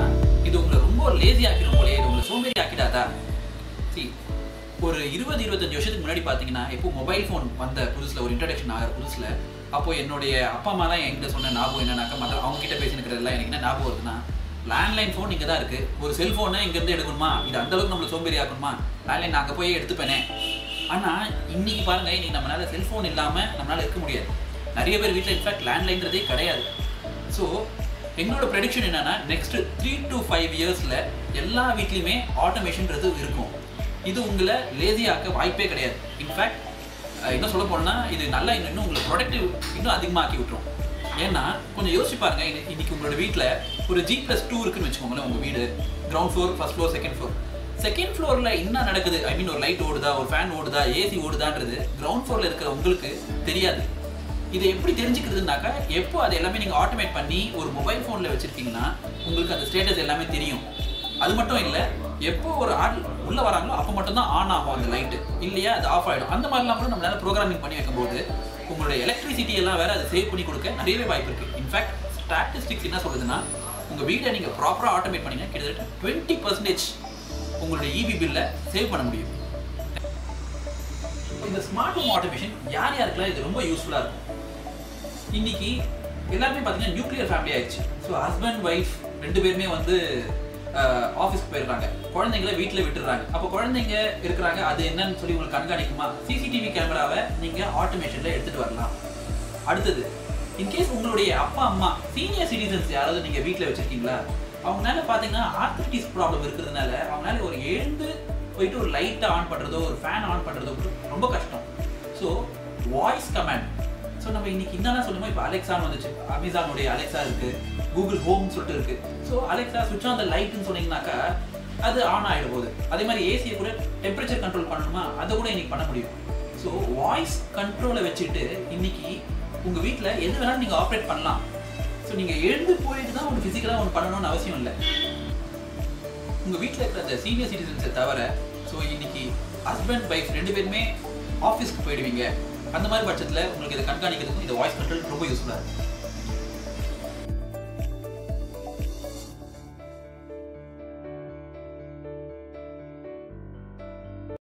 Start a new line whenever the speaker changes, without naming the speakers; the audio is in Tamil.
பார்த்தீங்கன்னா இது உங்களை ரொம்ப லேசி ஆக்கிடும் போலே இது உங்களை சோம்பேறி ஆக்கிடாதா see ஒரு இருபது இருபத்தஞ்சு வருஷத்துக்கு முன்னாடி பார்த்தீங்கன்னா எப்போ மொபைல் ஃபோன் வந்த புதுசில் ஒரு இன்ட்ரடக்ஷன் ஆகிற புதுசில் அப்போ என்னுடைய அப்பா அம்மாலாம் என்கிட்ட சொன்ன ஞாபகம் என்னன்னாக்கா மற்ற அவங்க கிட்ட பேசினுக்கிறதெல்லாம் எனக்கு என்ன ஞாபகம் வருதுன்னா லேண்ட்லைன் ஃபோன் இங்கே தான் இருக்குது ஒரு செல்ஃபோனை இங்கேருந்து எடுக்கணுமா இது அந்த அளவுக்கு நம்மளை சோம்பேறி ஆக்கணுமா லேண்ட்லைன் நான் அங்கே போய் எடுத்துப்பேனே ஆனால் இன்னைக்கு பாருங்க இன்னைக்கு நம்மளால செல்ஃபோன் இல்லாமல் நம்மளால இருக்க முடியாது நிறைய பேர் வீட்டில் இன்ஃபேக்ட் லேண்ட்லைன்றதே கிடையாது ஸோ எங்களோட ப்ரெடிக்ஷன் என்னன்னா நெக்ஸ்ட் த்ரீ டு ஃபைவ் இயர்ஸில் எல்லா வீட்லேயுமே ஆட்டோமேஷன்ன்றது இருக்கும் இது உங்களை லேசியாக்க வாய்ப்பே கிடையாது இன்ஃபேக்ட் என்ன சொல்ல போனோம்னா இது நல்லா இன்னும் இன்னும் உங்களை ப்ரொடக்டிவ் இன்னும் அதிகமாக்கி விட்டுரும் ஏன்னா கொஞ்சம் யோசிச்சு பாருங்க இன்னை- இன்னைக்கு உங்களோட வீட்டில் ஒரு ஜி ப்ளஸ் டூ இருக்குன்னு வச்சுக்கோங்களேன் உங்கள் வீடு ground floor first floor second floor second ஃப்ளோரில் என்ன நடக்குது ஐ மீன் ஒரு லைட் ஓடுதா ஒரு ஃபேன் ஓடுதா ஏசி ஓடுதான்றது கிரவுண்ட் ஃப்ளோரில் இருக்கிற உங்களுக்கு தெரியாது இதை எப்படி தெரிஞ்சுக்கிறதுனாக்கா எப்போ அது எல்லாமே நீங்கள் ஆட்டோமேட் பண்ணி ஒரு மொபைல் ஃபோனில் வச்சுருக்கீங்கன்னா உங்களுக்கு அந்த ஸ்டேட்டஸ் எல்லாமே தெரியும் அது மட்டும் இல்லை எப்போ ஒரு ஆள் உள்ளே வராங்களோ அப்போ மட்டும்தான் ஆன் ஆகும் அந்த லைட்டு இல்லையா அது ஆஃப் ஆகிடும் அந்த மாதிரிலாம் கூட நம்மளால ப்ரோக்ராமிங் பண்ணி வைக்கும்போது உங்களுடைய எலக்ட்ரிசிட்டி எல்லாம் வேற அது சேவ் பண்ணி கொடுக்க நிறையவே வாய்ப்பு இருக்குது இன்ஃபேக்ட் ஸ்டாட்டிஸ்டிக்ஸ் என்ன சொல்லுதுன்னா உங்கள் வீடை நீங்கள் ப்ராப்பராக ஆட்டோமேட் பண்ணீங்கன்னா கிட்டத்தட்ட டுவெண்ட்டி பர்சன்டேஜ் உங்களுடைய இபி பில்லை சேவ் பண்ண முடியும் இந்த ஸ்மார்ட் ஹோம் ஆட்டோமேஷன் யார் யாருக்கெல்லாம் இது ரொம்ப யூஸ்ஃபுல்லாக இருக்கும் இன்னைக்கு எல்லாருமே பார்த்தீங்கன்னா நியூக்ளியர் ஃபேமிலி ஆயிடுச்சு ஸோ ஹஸ்பண்ட் ஒய்ஃப் ரெண்டு பேருமே வந்து ஆஃபீஸ்க்கு போயிடுறாங்க குழந்தைங்கள வீட்டில் விட்டுறாங்க அப்போ குழந்தைங்க இருக்கிறாங்க அது என்னன்னு சொல்லி உங்களுக்கு கண்காணிக்குமா சிசிடிவி கேமராவை நீங்கள் ஆட்டோமேஷனில் எடுத்துகிட்டு வரலாம் அடுத்தது இன்கேஸ் உங்களுடைய அப்பா அம்மா சீனியர் சிட்டிசன்ஸ் யாராவது நீங்கள் வீட்டில் வச்சுருக்கீங்களா அவங்களால பார்த்தீங்கன்னா ஆர்த்திட்டிஸ் ப்ராப்ளம் இருக்கிறதுனால அவங்களால ஒரு எழுந்து போயிட்டு ஒரு லைட்டை ஆன் பண்ணுறதோ ஒரு ஃபேன் ஆன் பண்ணுறதோ கூட ரொம்ப கஷ்டம் ஸோ வாய்ஸ் கமாண்ட் ஸோ நம்ம இன்னைக்கு என்னென்ன சொல்லுமோ இப்போ அலெக்சான்னு வந்துச்சு அமேசானுடைய அலெக்சா இருக்கு கூகுள் ஹோம் சொல்லிட்டு இருக்கு ஸோ அலெக்சா சுவிட்ச் ஆன் த லைட்னு சொன்னீங்கன்னாக்கா அது ஆன் ஆகிடும் போகுது அதே மாதிரி ஏசியை கூட டெம்பரேச்சர் கண்ட்ரோல் பண்ணணுமா அதை கூட இன்னைக்கு பண்ண முடியும் ஸோ வாய்ஸ் கண்ட்ரோலை வச்சுட்டு இன்னைக்கு உங்க வீட்டில் எது வேணாலும் நீங்க ஆப்ரேட் பண்ணலாம் ஸோ நீங்க எழுந்து போயிட்டு தான் ஒன்று ஃபிசிக்கலாக ஒன்று பண்ணணும்னு அவசியம் இல்லை உங்க வீட்டில் இருக்கிற அந்த சீனியர் சிட்டிசன்ஸை தவிர ஸோ இன்னைக்கு ஹஸ்பண்ட் ஒய்ஃப் ரெண்டு பேருமே ஆஃபீஸ்க்கு போயிடுவீங்க அந்த மாதிரி பட்சத்தில் உங்களுக்கு இதை கண்காணிக்கிறதுக்கும் இந்த வாய்ஸ் கண்ட்ரோல் ரொம்ப யூஸ்ஃபுல்லாக இருக்கும்